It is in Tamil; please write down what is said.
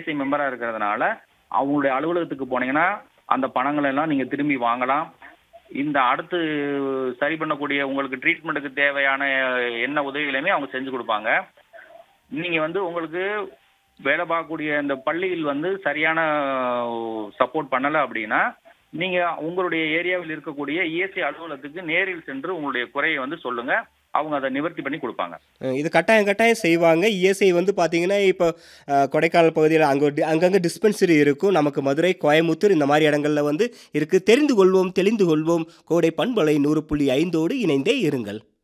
இஎஸ்ஐ மெம்பரா இருக்கிறதுனால அவங்களுடைய அலுவலகத்துக்கு போனீங்கன்னா அந்த பணங்களை எல்லாம் நீங்க திரும்பி வாங்கலாம் இந்த அடுத்து சரி பண்ணக்கூடிய உங்களுக்கு ட்ரீட்மெண்ட்டுக்கு தேவையான என்ன உதவிகளையுமே அவங்க செஞ்சு கொடுப்பாங்க நீங்க வந்து உங்களுக்கு வேலை பார்க்கக்கூடிய இந்த பள்ளியில் வந்து சரியான சப்போர்ட் பண்ணலை அப்படின்னா நீங்க உங்களுடைய ஏரியாவில் இருக்கக்கூடிய இஎஸ்ஐ அலுவலகத்துக்கு நேரில் சென்று உங்களுடைய குறையை வந்து சொல்லுங்க அவங்க அதை நிவர்த்தி பண்ணி கொடுப்பாங்க அஹ் இது கட்டாயம் கட்டாயம் செய்வாங்க இஎஸ்ஐ வந்து பார்த்தீங்கன்னா இப்போ அஹ், கொடைக்கானல் பகுதியில் அங்கே அங்கங்கே டிஸ்பென்சரி இருக்கும் நமக்கு மதுரை கோயமுத்தூர் இந்த மாதிரி இடங்கள்ல வந்து இருக்குது தெரிந்து கொள்வோம் தெளிந்து கொள்வோம் கோடை பண்பலை நூறு புள்ளி ஐந்தோடு இணைந்தே இருங்கள்